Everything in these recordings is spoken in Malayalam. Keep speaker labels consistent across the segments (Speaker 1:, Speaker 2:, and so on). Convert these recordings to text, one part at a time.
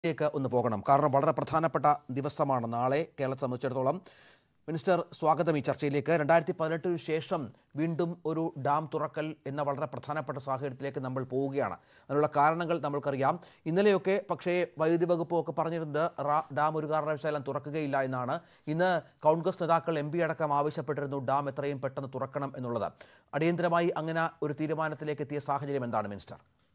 Speaker 1: ലേക്ക് ഒന്ന് പോകണം കാരണം വളരെ പ്രധാനപ്പെട്ട ദിവസമാണ് നാളെ കേരളത്തെ സംബന്ധിച്ചിടത്തോളം മിനിസ്റ്റർ സ്വാഗതം ഈ ചർച്ചയിലേക്ക് രണ്ടായിരത്തി പതിനെട്ടിന് ശേഷം വീണ്ടും ഒരു ഡാം തുറക്കൽ എന്ന വളരെ പ്രധാനപ്പെട്ട സാഹചര്യത്തിലേക്ക് നമ്മൾ പോവുകയാണ് അതിനുള്ള കാരണങ്ങൾ നമ്മൾക്കറിയാം ഇന്നലെയൊക്കെ പക്ഷേ വൈദ്യുതി വകുപ്പും ഒക്കെ പറഞ്ഞിരുന്നത് റാ- ഡാം ഒരു കാരണവശാലും തുറക്കുകയില്ല എന്നാണ് ഇന്ന് കോൺഗ്രസ് നേതാക്കൾ എം പി അടക്കം ആവശ്യപ്പെട്ടിരുന്നു ഡാം എത്രയും പെട്ടെന്ന് തുറക്കണം എന്നുള്ളത് അടിയന്തരമായി അങ്ങനെ ഒരു തീരുമാനത്തിലേക്ക് എത്തിയ സാഹചര്യം എന്താണ് മിനിസ്റ്റർ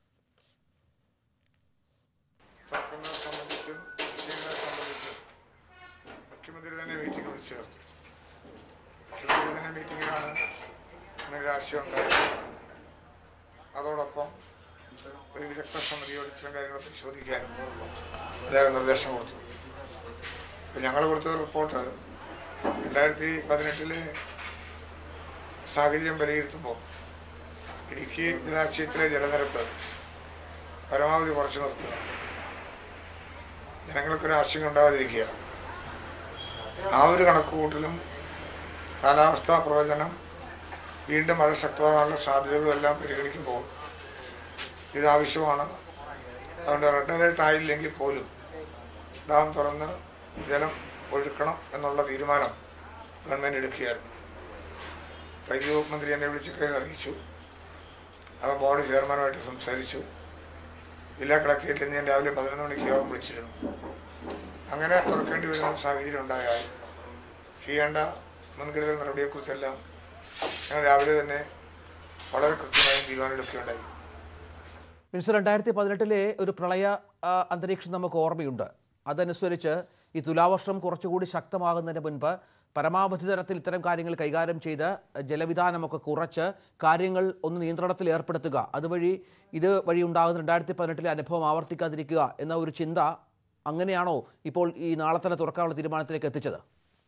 Speaker 2: തുറക്കുന്നത് സംബന്ധിച്ചും വിഷയങ്ങളെ സംബന്ധിച്ചും മുഖ്യമന്ത്രി തന്നെ മീറ്റിംഗ് വിളിച്ചു ചേർത്തു മുഖ്യമന്ത്രി തന്നെ മീറ്റിങ്ങിലാണ് ഇങ്ങനെ ഒരു ആശയം ഉണ്ടായത് അതോടൊപ്പം ഒരു വിദഗ്ധ സമിതിയോട് ഇത്തരം കാര്യങ്ങൾ പരിശോധിക്കാൻ അദ്ദേഹം നിർദ്ദേശം കൊടുത്തു ഇപ്പം ഞങ്ങൾ കൊടുത്ത റിപ്പോർട്ട് രണ്ടായിരത്തി പതിനെട്ടിലെ സാഹചര്യം വിലയിരുത്തുമ്പോൾ ഇടുക്കി ജലാശയത്തിലെ ജലനിരപ്പ് പരമാവധി കുറച്ചു നിർത്തുക ജനങ്ങൾക്കൊരു ആശങ്ക ഉണ്ടാകാതിരിക്കുക ആ ഒരു കണക്കുകൂട്ടലും കാലാവസ്ഥാ പ്രവചനം വീണ്ടും മഴ ശക്തമാകാനുള്ള സാധ്യതകളും എല്ലാം പരിഗണിക്കുമ്പോൾ ഇത് ആവശ്യമാണ് അതുകൊണ്ട് റെഡ് അലേർട്ട് ആയില്ലെങ്കിൽ പോലും ഡാം തുറന്ന് ജലം ഒഴുക്കണം എന്നുള്ള തീരുമാനം ഗവൺമെൻറ് എടുക്കുകയായിരുന്നു വൈദ്യുതി വകുപ്പ് മന്ത്രി എന്നെ വിളിച്ച് കാര്യം അറിയിച്ചു അവ ബോർഡ് ചെയർമാനുമായിട്ട് സംസാരിച്ചു ജില്ലാ കളക്ടറേറ്റിൽ ഞാൻ രാവിലെ പതിനൊന്ന് മണിക്ക് യോഗം വിളിച്ചിരുന്നു അങ്ങനെ തുറക്കേണ്ടി വരുന്ന സാഹചര്യം ഉണ്ടായാൽ ചെയ്യേണ്ട മുൻകരുതൽ നടപടിയെക്കുറിച്ചെല്ലാം ഞങ്ങൾ രാവിലെ തന്നെ വളരെ കൃത്യമായും തീരുമാനമെടുക്കുകയുണ്ടായി
Speaker 1: മിനിസ്റ്റർ രണ്ടായിരത്തി പതിനെട്ടിലെ ഒരു പ്രളയ ആ, അന്തരീക്ഷം നമുക്ക് ഓർമ്മയുണ്ട് അതനുസരിച്ച് ഈ തുലാവർഷം കുറച്ചുകൂടി ശക്തമാകുന്നതിന് മുൻപ് പരമാവധി തരത്തിൽ ഇത്തരം കാര്യങ്ങൾ കൈകാര്യം ചെയ്ത് ജലവിധാനമൊക്കെ കുറച്ച് കാര്യങ്ങൾ ഒന്ന് നിയന്ത്രണത്തിൽ ഏർപ്പെടുത്തുക അതുവഴി ഇത് വഴി ഉണ്ടാകുന്ന രണ്ടായിരത്തി പതിനെട്ടിലെ അനുഭവം ആവർത്തിക്കാതിരിക്കുക എന്ന ഒരു ചിന്ത അങ്ങനെയാണോ ഇപ്പോൾ ഈ നാളെ തന്നെ തുറക്കാനുള്ള തീരുമാനത്തിലേക്ക് എത്തിച്ചത്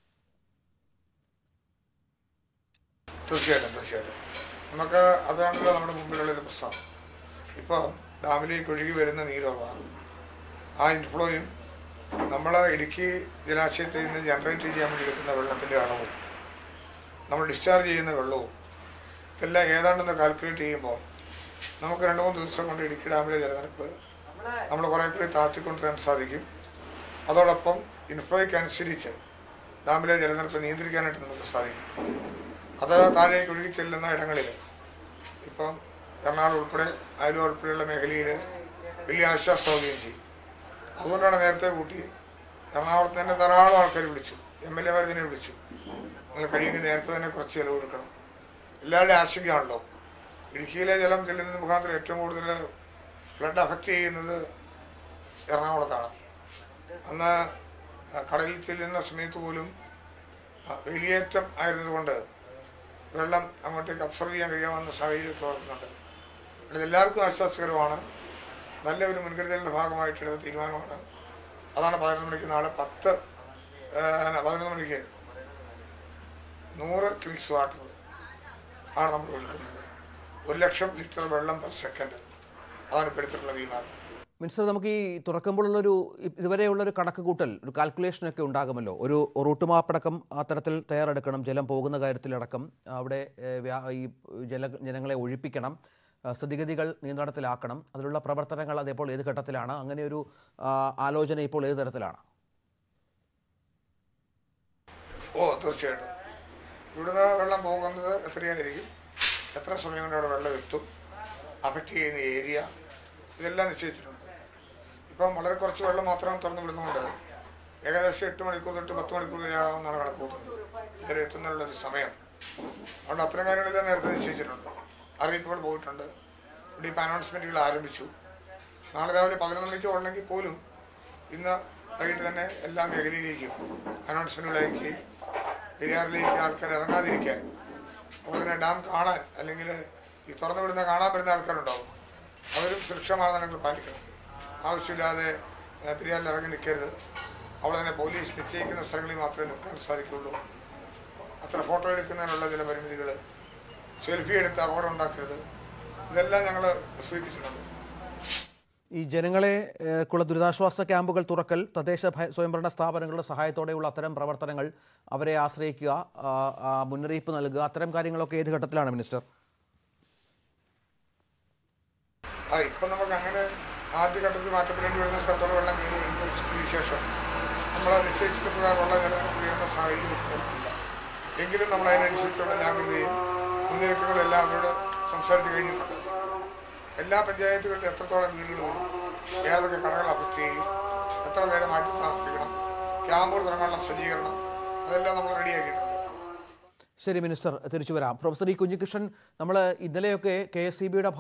Speaker 2: തീർച്ചയായിട്ടും തീർച്ചയായിട്ടും നമുക്ക് അതാണല്ലോ നമ്മുടെ മുമ്പിലുള്ളൊരു പ്രശ്നം ഇപ്പോൾ ഡാമിലേക്ക് ഒഴുകി വരുന്ന നീരുറവ ആ ഇൻഫ്ലോയും നമ്മൾ ഇടുക്കി ജലാശയത്തിൽ നിന്ന് ജനറേറ്റ് ചെയ്യാൻ വേണ്ടി എടുക്കുന്ന വെള്ളത്തിൻ്റെ അളവും നമ്മൾ ഡിസ്ചാർജ് ചെയ്യുന്ന വെള്ളവും ഇതെല്ലാം ഏതാണ്ടെന്ന് കാൽക്കുലേറ്റ് ചെയ്യുമ്പോൾ നമുക്ക് രണ്ട് മൂന്ന് ദിവസം കൊണ്ട് ഇടുക്കി ഡാമിലെ ജലനിരപ്പ് നമ്മൾ കുറേ കൂടി താഴ്ത്തിക്കൊണ്ടുവരാൻ സാധിക്കും അതോടൊപ്പം ഇൻഫ്ലോയ്ക്ക് അനുസരിച്ച് ഡാമിലെ ജലനിരപ്പ് നിയന്ത്രിക്കാനായിട്ട് നമുക്ക് സാധിക്കും അത് താഴേക്ക് ഒഴുകി ചെല്ലുന്ന ഇടങ്ങളിൽ ഇപ്പം എറണാകുളം ഉൾപ്പെടെ അയലും ഉൾപ്പെടെയുള്ള മേഖലയിൽ വലിയ ആശ്വാസമാവുകയും ചെയ്യും അതുകൊണ്ടാണ് നേരത്തെ കൂട്ടി എറണാകുളത്ത് തന്നെ ധാരാളം ആൾക്കാർ വിളിച്ചു എം എൽ എമാർ തന്നെ വിളിച്ചു നിങ്ങൾ കഴിയുമെങ്കിൽ നേരത്തെ തന്നെ കുറച്ച് ചിലവ് കൊടുക്കണം എല്ലാവരുടെയും ആശങ്കയാണല്ലോ ഇടുക്കിയിലെ ജലം ചെല്ലുന്നത് മുഖാന്തരം ഏറ്റവും കൂടുതൽ ഫ്ലഡ് അഫക്റ്റ് ചെയ്യുന്നത് എറണാകുളത്താണ് അന്ന് ആ, കടലിൽ ചെല്ലുന്ന സമയത്ത് പോലും ആ, വേലിയേറ്റം ആയിരുന്നതുകൊണ്ട് വെള്ളം അങ്ങോട്ടേക്ക് അബ്സർവ് ചെയ്യാൻ കഴിയാവുന്ന സാഹചര്യമൊക്കെ ഓർക്കുന്നുണ്ട് ഇത് എല്ലാവർക്കും ആശ്വാസകരമാണ് നല്ല ഒരു മുൻകരുതലിൻ്റെ ഭാഗമായിട്ട് എടുത്ത തീരുമാനമാണ് അതാണ് പതിനൊന്ന് മണിക്ക് നാളെ പത്ത് ആ, പതിനൊന്ന് മണിക്ക് നൂറ് ക്യൂബിക്സ് വാട്ടർ ആണ് നമ്മൾ ഒഴുക്കുന്നത് ഒരു ലക്ഷം ലിറ്റർ വെള്ളം പെർ സെക്കൻഡ് അതാണ് ഇപ്പോൾ എടുത്തിട്ടുള്ള തീരുമാനം
Speaker 1: മിനിസ്റ്റർ നമുക്ക് ഈ തുറക്കുമ്പോഴുള്ളൊരു ഇ- ഇതുവരെയുള്ളൊരു കണക്ക് കൂട്ടൽ ഒരു കാൽക്കുലേഷനൊക്കെ ഉണ്ടാകുമല്ലോ ഒരു റൂട്ട് മാപ്പടക്കം അത്തരത്തിൽ തയ്യാറെടുക്കണം ജലം പോകുന്ന കാര്യത്തിലടക്കം അവിടെ ഏഹ്, വ്യാ- ഈ ജല ജനങ്ങളെ ഒഴിപ്പിക്കണം ആ, സ്ഥിതിഗതികൾ നിയന്ത്രണത്തിലാക്കണം അതിലുള്ള പ്രവർത്തനങ്ങൾ അതേപ്പോൾ ഏത് ഘട്ടത്തിലാണ് അങ്ങനെ ഒരു ആ, ആലോചന ഇപ്പോൾ ഏത് തരത്തിലാണ്
Speaker 2: ഓ തീർച്ചയായിട്ടും ഇവിടുന്ന് വെള്ളം പോകുന്നത് എത്രയായിരിക്കും എത്ര സമയം കൊണ്ട് അവിടെ വെള്ളം എത്തും അഫക്റ്റ് ചെയ്യുന്ന ഏരിയ ഇതെല്ലാം നിശ്ചയിച്ചിട്ടുണ്ട് ഇപ്പം വളരെ കുറച്ച് വെള്ളം മാത്രം തുറന്നു വിടുന്നതുകൊണ്ട് ഏകദേശം എട്ട് മണിക്കൂർ തൊട്ട് പത്ത് മണിക്കൂർ വരെയാകുമെന്നാണ് കണക്ക് കൂട്ടുന്നത് ഇതിൽ എത്തുന്നുള്ളൊരു സമയം അതുകൊണ്ട് അത്തരം കാര്യങ്ങളെല്ലാം നേരത്തെ നിശ്ചയിച്ചിട്ടുണ്ട് അറിയിപ്പുകൾ പോയിട്ടുണ്ട് ഇവിടെ ഇപ്പം അനൗൺസ്മെൻറ്റുകൾ ആരംഭിച്ചു നാളെ രാവിലെ പതിനൊന്ന് മണിക്ക് ഉള്ളെങ്കിൽ പോലും ഇന്ന് വൈകിട്ട് തന്നെ എല്ലാ മേഖലയിലേക്കും അനൗൺസ്മെൻറ്റുകൾ അയക്കുകയും പെരിയാറിലേക്ക് ആൾക്കാർ ഇറങ്ങാതിരിക്കാൻ അതുപോലെ തന്നെ ഡാം കാണാൻ അല്ലെങ്കിൽ ഈ തുറന്നു വിടുന്ന കാണാൻ വരുന്ന ആൾക്കാരുണ്ടാവും അവരും സുരക്ഷാ മാനദണ്ഡങ്ങൾ പാലിക്കണം ആവശ്യമില്ലാതെ ഏഹ്, പെരിയാറിൽ ഇറങ്ങി നിൽക്കരുത് അവിടെ തന്നെ പോലീസ് നിശ്ചയിക്കുന്ന സ്ഥലങ്ങളിൽ മാത്രമേ നിൽക്കാൻ സാധിക്കുള്ളൂ അത്ര ഫോട്ടോ എടുക്കുന്നതിനുള്ള ചില പരിമിതികൾ സെൽഫി എടുത്ത് അപകടം ഉണ്ടാക്കരുത് ഇതെല്ലാം ഞങ്ങൾ സൂചിപ്പിച്ചിട്ടുണ്ട്
Speaker 1: ഈ ജനങ്ങളെ ഏഹ്, കുള്ള ദുരിതാശ്വാസ ക്യാമ്പുകൾ തുറക്കൽ തദ്ദേശ ഭയ- സ്വയംഭരണ സ്ഥാപനങ്ങളുടെ സഹായത്തോടെയുള്ള അത്തരം പ്രവർത്തനങ്ങൾ അവരെ ആശ്രയിക്കുക ആ, ആ, മുന്നറിയിപ്പ് നൽകുക അത്തരം കാര്യങ്ങളൊക്കെ ഏത് ഘട്ടത്തിലാണ് മിനിസ്റ്റർ
Speaker 2: ആ ഇപ്പം നമുക്ക് അങ്ങനെ ആദ്യഘട്ടത്തിൽ മാറ്റപ്പെടേണ്ടി വരുന്ന സ്ഥലത്തോടെ വെള്ളം കയറി വരുന്ന സ്ഥിതിവിശേഷം നമ്മൾ നിശ്ചയിച്ചിട്ട് പ്രകാരമുള്ള ജലം ഉയരുന്ന സാഹചര്യം ഇപ്പോഴില്ല എങ്കിലും നമ്മൾ അതിനനുസരിച്ചുള്ള ജാഗ്രതയും മുന്നൊരുക്കങ്ങളെല്ലാം അവരോട് സംസാരിച്ച് കഴിഞ്ഞിട്ടുണ്ട് എല്ലാ പഞ്ചായത്തുകളിലും എത്രത്തോളം വീടുകൾ വരും ഏതൊക്കെ കടകൾ അഫക്റ്റ് ചെയ്യും എത്ര പേരെ മാറ്റി താമസിപ്പിക്കണം ക്യാമ്പുകൾ തുടങ്ങാനുള്ള സജ്ജീകരണം അതെല്ലാം നമ്മൾ റെഡിയാക്കിയിട്ടുണ്ട്
Speaker 1: ശരി മിനിസ്റ്റർ തിരിച്ചു വരാം പ്രൊഫസർ ഇ കുഞ്ഞികൃഷ്ണൻ നമ്മൾ ഇന്നലെയൊക്കെ കെ എസ് സി ബിയുടെ